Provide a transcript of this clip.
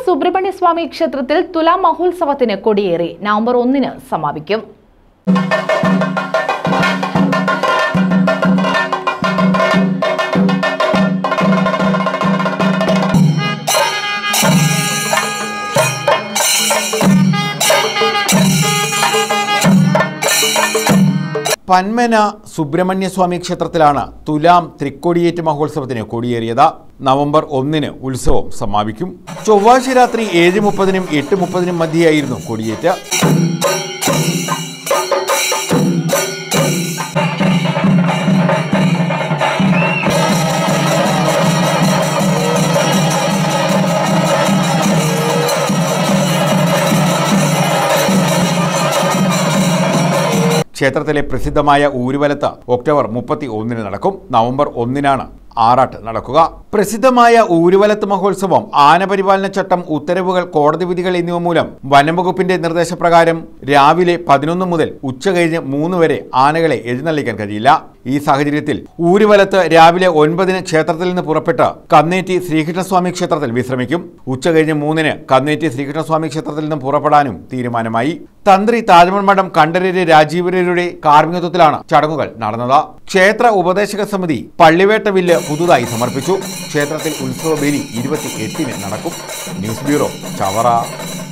സുബ്രഹ്മണ്യ സ്വാമി ക്ഷേത്രത്തിൽ തുലാ മഹോത്സവത്തിന് കൊടിയേറി നവംബർ ഒന്നിന് സമാപിക്കും പന്മന സുബ്രഹ്മണ്യസ്വാമി ക്ഷേത്രത്തിലാണ് തുലാം തൃക്കൊടിയേറ്റ് മഹോത്സവത്തിന് കൊടിയേറിയത് നവംബർ ഒന്നിന് ഉത്സവം സമാപിക്കും ചൊവ്വാഴ്ച രാത്രി ഏഴ് മുപ്പതിനും എട്ട് മുപ്പതിനും മധ്യയായിരുന്നു കൊടിയേറ്റ് ക്ഷേത്രത്തിലെ പ്രസിദ്ധമായ ഊരുവലത്ത് ഒക്ടോബർ മുപ്പത്തി ഒന്നിന് നടക്കും നവംബർ ഒന്നിനാണ് ആറാട്ട് നടക്കുക പ്രസിദ്ധമായ ഊരുവലത്ത് മഹോത്സവം ആനപരിപാലന ചട്ടം ഉത്തരവുകൾ കോടതി വിധികൾ എന്നിവ മൂലം വനംവകുപ്പിന്റെ നിർദ്ദേശപ്രകാരം രാവിലെ പതിനൊന്ന് മുതൽ ഉച്ച കഴിഞ്ഞ് മൂന്ന് വരെ ആനകളെ എഴുന്നള്ളിക്കാൻ കഴിയില്ല ഈ സാഹചര്യത്തിൽ ഊരുവലത്ത് രാവിലെ ഒൻപതിന് ക്ഷേത്രത്തിൽ നിന്ന് പുറപ്പെട്ട് കന്നേറ്റി ശ്രീകൃഷ്ണസ്വാമി ക്ഷേത്രത്തിൽ വിശ്രമിക്കും ഉച്ച കഴിഞ്ഞ് മൂന്നിന് കന്നേറ്റി ശ്രീകൃഷ്ണസ്വാമി ക്ഷേത്രത്തിൽ നിന്ന് പുറപ്പെടാനും തീരുമാനമായി തന്ത്രി താജ്മൽ മഠം കണ്ഠരര് രാജീവരരുടെ കാർമ്മികത്വത്തിലാണ് ചടങ്ങുകൾ നടന്നത് ക്ഷേത്ര ഉപദേശക സമിതി പള്ളിവേട്ട വില്ല് പുതുതായി സമർപ്പിച്ചു ക്ഷേത്രത്തിൽ ഉത്സവ ബലി ഇരുപത്തി എട്ടിന് നടക്കും ന്യൂസ് ബ്യൂറോ ചവറ